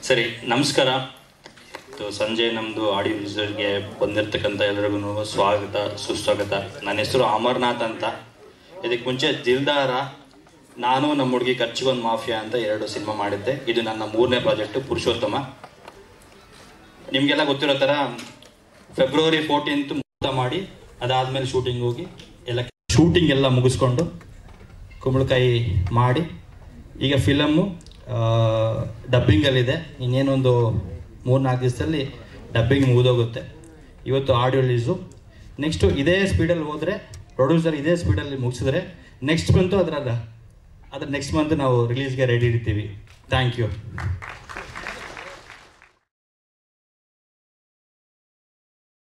ಸರಿ ನಮಸ್ಕಾರ ಇದು ಸಂಜೆ ನಮ್ಮದು ಆಡಿಯೋ ರಿಸಲ್ಟ್ಗೆ ಬಂದಿರತಕ್ಕಂಥ ಎಲ್ರಿಗೂ ಸ್ವಾಗತ ಸುಸ್ವಾಗತ ನನ್ನ ಹೆಸರು ಅಮರ್ನಾಥ್ ಅಂತ ಇದಕ್ಕೆ ಮುಂಚೆ ದಿಲ್ದಾರ ನಾನು ನಮ್ಮ ಹುಡುಗಿ ಖರ್ಚಿಗೊಂದು ಮಾಫಿಯಾ ಅಂತ ಎರಡು ಸಿನಿಮಾ ಮಾಡಿದ್ದೆ ಇದು ನನ್ನ ಮೂರನೇ ಪ್ರಾಜೆಕ್ಟು ಪುರುಷೋತ್ತಮ ನಿಮಗೆಲ್ಲ ಗೊತ್ತಿರೋ ಥರ ಫೆಬ್ರವರಿ ಫೋರ್ಟೀನ್ತ್ ಮುಹೂರ್ತ ಮಾಡಿ ಅದಾದಮೇಲೆ ಶೂಟಿಂಗ್ ಹೋಗಿ ಎಲ್ಲ ಶೂಟಿಂಗ್ ಎಲ್ಲ ಮುಗಿಸ್ಕೊಂಡು ಕುಂಬಳಕಾಯಿ ಮಾಡಿ ಈಗ ಫಿಲಮ್ಮು ಡಬ್ಬಿಂಗಲ್ಲಿದೆ ಇನ್ನೇನೊಂದು ಮೂರು ನಾಲ್ಕು ದಿವಸದಲ್ಲಿ ಡಬ್ಬಿಂಗ್ ಮುಗಿದೋಗುತ್ತೆ ಇವತ್ತು ಆಡಿಯೋ ರಿಲೀಸು ನೆಕ್ಸ್ಟು ಇದೇ ಸ್ಪೀಡಲ್ಲಿ ಹೋದರೆ ಪ್ರೊಡ್ಯೂಸರ್ ಇದೇ ಸ್ಪೀಡಲ್ಲಿ ಮುಗಿಸಿದ್ರೆ ನೆಕ್ಸ್ಟ್ ಮಂತು ಅದರ ಅದ್ರ ನೆಕ್ಸ್ಟ್ ಮಂತ್ ನಾವು ರಿಲೀಸ್ಗೆ ರೆಡಿ ಇರ್ತೀವಿ ಥ್ಯಾಂಕ್ ಯು